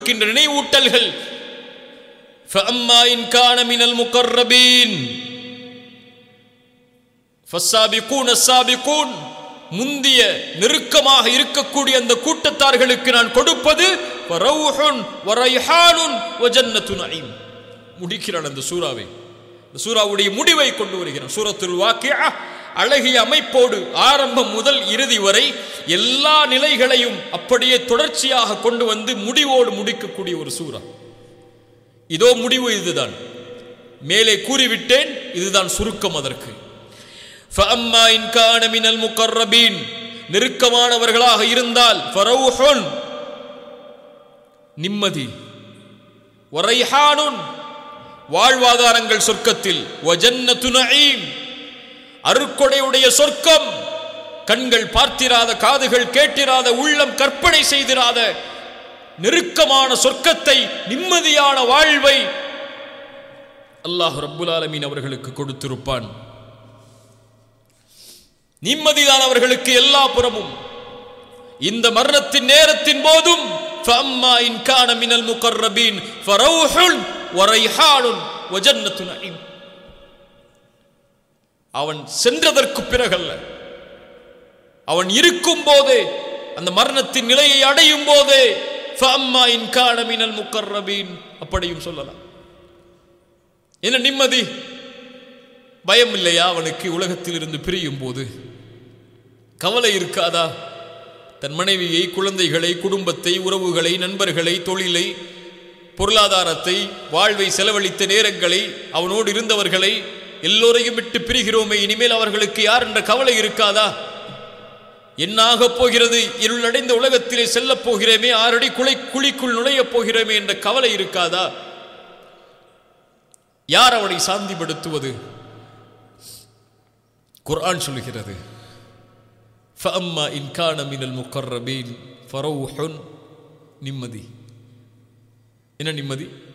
இருக்கின்ற நினைவூட்டல்கள் فأما إن كان من المقربين فالسابقون السابقون முந்திய நெருக்கமாக இருக்கக்கூடிய அந்த கூட்டத்தார்களுக்கு நான் கொடுப்பது வரவுஹுன் வரைஹானுன் வஜன்னத்து நஈம் முடிக்கிறான் அந்த சூறாவை இந்த சூறாவுடைய முடிவை கொண்டு வருகிறான் சூரத்துல் வாக்கியா அழகிய அமைப்போடு ஆரம்பம் முதல் இறுதி வரை எல்லா நிலைகளையும் அப்படியே தொடர்ச்சியாக கொண்டு வந்து முடிவோடு முடிக்கக்கூடிய ஒரு சூறா இதோ முடிவு இதுதான் மேலே கூறிவிட்டேன் இதுதான் சுருக்கம் அதற்கு فأما إن كان من المقربين நெருக்கமானவர்களாக இருந்தால் ஃபரவுஹுன் நிம்மதி வரைஹானுன் வாழ்வாதாரங்கள் சொர்க்கத்தில் வஜன்னத்து நஈம் அருக்கொடையுடைய சொர்க்கம் கண்கள் பார்த்திராத காதுகள் கேட்டிராத உள்ளம் கற்பனை செய்திராத நெருக்கமான சொர்க்கத்தை நிம்மதியான வாழ்வை அல்லாஹ் ரப்புல் ஆலமீன் அவர்களுக்கு கொடுத்திருப்பான் நிம்மதிதான் அவர்களுக்கு எல்லா புறமும் இந்த மரணத்தின் நேரத்தின் போதும் فأما إن كان من المقربين فروح وريحان وجنة نعيم அவன் சென்றதற்கு பிறகல்ல அவன் இருக்கும் போதே அந்த மரணத்தின் நிலையை அடையும் போதே فأما إن كان من المقربين அப்படியும் சொல்லலாம் என்ன நிம்மதி பயம் இல்லையா அவனுக்கு உலகத்தில் இருந்து பிரியும் போது கவலை இருக்காதா தன் மனைவியை குழந்தைகளை குடும்பத்தை உறவுகளை நண்பர்களை தொழிலை பொருளாதாரத்தை வாழ்வை செலவழித்த நேரங்களை அவனோடு இருந்தவர்களை எல்லோரையும் விட்டு பிரிகிறோமே இனிமேல் அவர்களுக்கு யார் என்ற கவலை இருக்காதா என்னாக போகிறது இருளடைந்த உலகத்திலே செல்லப் போகிறேமே ஆறடி குலை குழிக்குள் நுழையப் போகிறோமே என்ற கவலை இருக்காதா யார் அவனை சாந்திப்படுத்துவது குர்ஆன் சொல்கிறது فأما إن كان من المقربين فروح நிம்மதி என்ன நிம்மதி